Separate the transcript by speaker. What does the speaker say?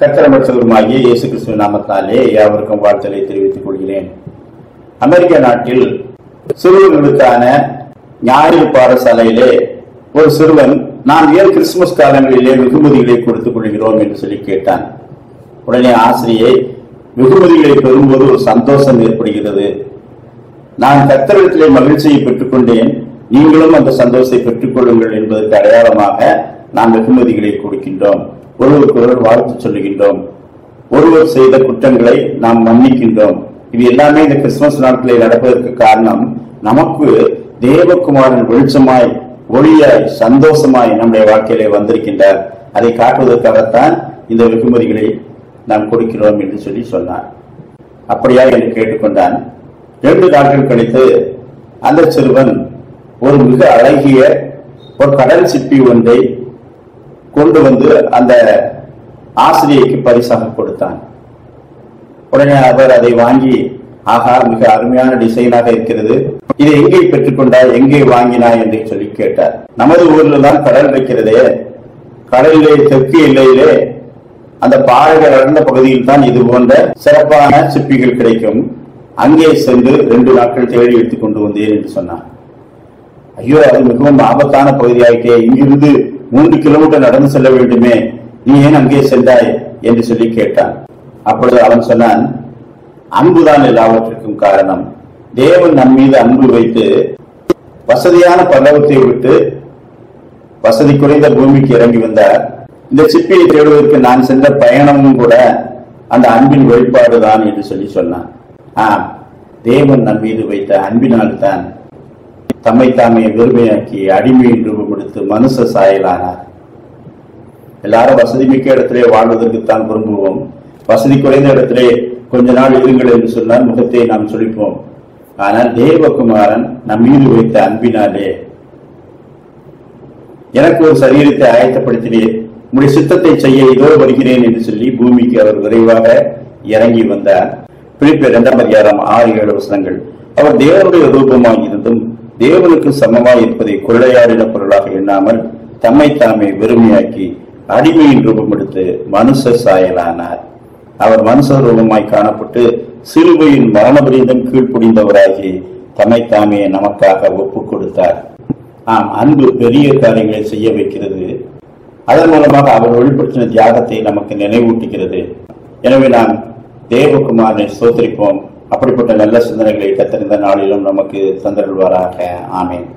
Speaker 1: கத்திரமற்றவருமாகிய இயேசு கிறிஸ்துவ நாமத்தாலே யாவருக்கும் வாழ்த்தலை தெரிவித்துக் கொள்கிறேன் அமெரிக்க நாட்டில் சிறுவர்களுக்கான ஞாயிறு பாடசாலையிலே ஒரு சிறுவன் நாம் ஏன் கிறிஸ்துமஸ் காலங்களிலே வெகுமதிகளை கொடுத்துக் கொள்கிறோம் என்று சொல்லி கேட்டான் உடனே ஆசிரியை வெகுமதிகளை பெறும்போது ஒரு சந்தோஷம் ஏற்படுகிறது நான் கத்தரிடத்திலே மகிழ்ச்சியை பெற்றுக்கொண்டேன் நீங்களும் அந்த சந்தோஷத்தை பெற்றுக் கொள்ளுங்கள் என்பதற்கு அடையாளமாக நாம் வெகுமதிகளை கொடுக்கின்றோம் ஒருவருக்கு ஒருவர் வாழ்த்து சொல்லுகின்றோம் ஒருவர் செய்த குற்றங்களை நாம் மன்னிக்கின்றோம் இது எல்லாமே இந்த கிறிஸ்துமஸ் நாட்களில் நடப்பதற்கு காரணம் நமக்கு தேவகுமாரன் வெளிச்சமாய் ஒளியாய் சந்தோஷமாய் நம்முடைய வாழ்க்கையிலே வந்திருக்கின்றார் அதை காட்டுவதற்காகத்தான் இந்த வெகுமதிகளை நாம் கொடுக்கிறோம் என்று சொல்லி சொன்னார் அப்படியா என்று கேட்டுக்கொண்டான் இரண்டு நாட்கள் கழித்து அந்த சிறுவன் ஒரு மிக அழகிய ஒரு கடல் சிப்பி ஒன்றை கொண்டு வந்து அந்த ஆசிரியைக்கு பரிசாக கொடுத்தான் உடனே அவர் அதை வாங்கி ஆகா மிக அருமையான டிசைனாக இருக்கிறது இதை எங்கே பெற்றுக்கொண்டாய் எங்கே வாங்கினாய் என்று சொல்லி கேட்டார் நமது ஊர்ல தான் கடல் இருக்கிறதே கடலிலே தெற்கு எல்லையிலே அந்த பாறைகள் அடர்ந்த பகுதியில் தான் இது போன்ற சிறப்பான சிப்பிகள் கிடைக்கும் அங்கே சென்று ரெண்டு நாட்கள் தேடி எடுத்துக் கொண்டு வந்தேன் என்று சொன்னார் ஐயோ அது மிகவும் ஆபத்தான பகுதியாயிட்டே இங்கிருந்து மூன்று கிலோமீட்டர் நடந்து செல்ல வேண்டுமே நீ ஏன் அங்கே சென்றாய் என்று சொல்லி கேட்டான் அப்பொழுது அவன் சொன்னான் அன்புதான் எல்லாவற்றிற்கும் காரணம் தேவன் நம் மீது அன்பு வைத்து வசதியான பல்லவத்தை விட்டு வசதி குறைந்த பூமிக்கு இறங்கி வந்தார் இந்த சிப்பியை தேடுவதற்கு நான் சென்ற பயணமும் கூட அந்த அன்பின் வெளிப்பாடுதான் என்று சொல்லி சொன்னான் ஆம் தேவன் நம் மீது வைத்த அன்பினால் தான் தம்மை தாமே வெறுமையாக்கி அடிமையின் ரூபம் கொடுத்து மனுஷ சாயலானார் எல்லாரும் வசதி மிக்க இடத்திலே வாழ்வதற்குத்தான் விரும்புவோம் வசதி குறைந்த இடத்திலே கொஞ்ச நாள் இருங்கள் என்று சொன்னால் முகத்தை நாம் சுழிப்போம் ஆனால் தேவகுமாரன் நம் மீது வைத்த அன்பினாலே எனக்கு ஒரு சரீரத்தை ஆயத்தப்படுத்தினேன் உடைய சித்தத்தை செய்ய இதோ வருகிறேன் என்று சொல்லி பூமிக்கு அவர் விரைவாக இறங்கி வந்தார் பிலிப்பு இரண்டாம் அதிகாரம் ஆறு ஏழு வசனங்கள் அவர் தேவனுடைய ரூபமாய் இருந்தும் தேவனுக்கு சமமாய் இருப்பதை கொள்ளையாடின பொருளாக எண்ணாமல் தம்மை தாமே வெறுமையாக்கி அடிமையின் ரூபம் எடுத்து மனுஷ சாயலானார் அவர் மனுஷ ரூபமாய் காணப்பட்டு சிலுவையின் மரணபரியந்தம் கீழ்ப்புடிந்தவராகி தம்மை தாமே நமக்காக ஒப்புக் கொடுத்தார் ஆம் அன்பு பெரிய காரியங்களை செய்ய வைக்கிறது அதன் மூலமாக அவர் வெளிப்படுத்தின தியாகத்தை நமக்கு நினைவூட்டுகிறது எனவே நாம் தேவகுமாரனை சோதரிப்போம் அப்படிப்பட்ட நல்ல சிந்தனைகளை கத்திருந்த நாளிலும் நமக்கு தந்தருள்வாராக ஆமேன்